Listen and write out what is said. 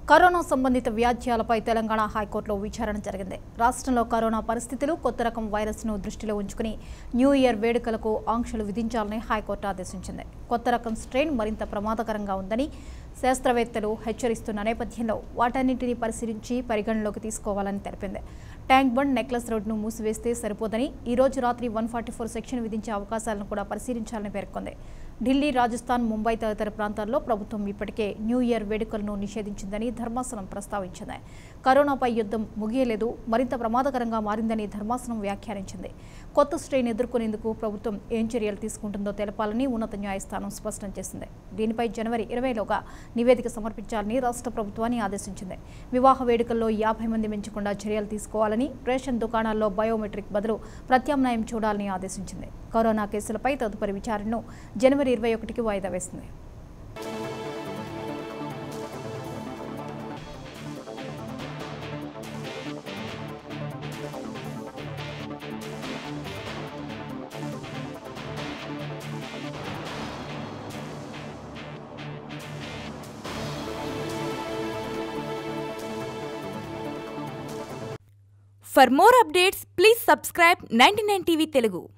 Corona సంబంధిత వ్యాధ్యాలపై తెలంగాణ హైకోర్టులో విచారణ జరిగింది రాష్ట్రంలో కరోనా పరిస్థితులు కొత్త రకం వైరస్ను దృష్టిలో ఉంచుకుని న్యూ ఇయర్ వేడుకలకు ఆంక్షలు విధించాలని హైకోర్టు ఆదేశించింది కొత్త రకం స్ట్రెయిన్ మరింత ప్రమాదకరంగా ఉందని శాస్త్రవేత్తలు హెచ్చరిస్తున్న నేపథ్యంలో వాటన్నింటినీ పరిశీలించి పరిగణలోకి తీసుకోవాలని తెలిపింది ట్యాంక్ బండ్ నెక్లెస్ రోడ్ను మూసివేస్తే సరిపోదని ఈ రోజు రాత్రి వన్ ఫార్టీ ఫోర్ సెక్షన్ విధించే అవకాశాలను కూడా పరిశీలించాలని పేర్కొంది ఢిల్లీ రాజస్థాన్ ముంబై తదితర ప్రాంతాల్లో ప్రభుత్వం ఇప్పటికే న్యూ ఇయర్ వేడుకలను నిషేధించిందని ధర్మాసనం ప్రస్తావించింది కరోనాపై యుద్ధం ముగియలేదు మరింత ప్రమాదకరంగా మారిందని ధర్మాసనం వ్యాఖ్యానించింది కొత్త స్ట్రెయిన్ ఎదుర్కొనేందుకు ప్రభుత్వం ఏం చర్యలు తీసుకుంటుందో తెలపాలని ఉన్నత న్యాయస్థానం స్పష్టం చేసింది దీనిపై జనవరి ఇరవైలోగా నివేదిక సమర్పించాలని రాష్ట్ర ప్రభుత్వాన్ని ఆదేశించింది వివాహ వేడుకల్లో యాభై మంది మించకుండా చర్యలు తీసుకోవాలని రేషన్ దుకాణాల్లో బయోమెట్రిక్ బదులు ప్రత్యామ్నాయం చూడాలని ఆదేశించింది కరోనా కేసులపై తదుపరి విచారణను జనవరి ఇరవై ఒకటికి వాయిదా వేసింది For more updates, please subscribe 99 TV Telugu.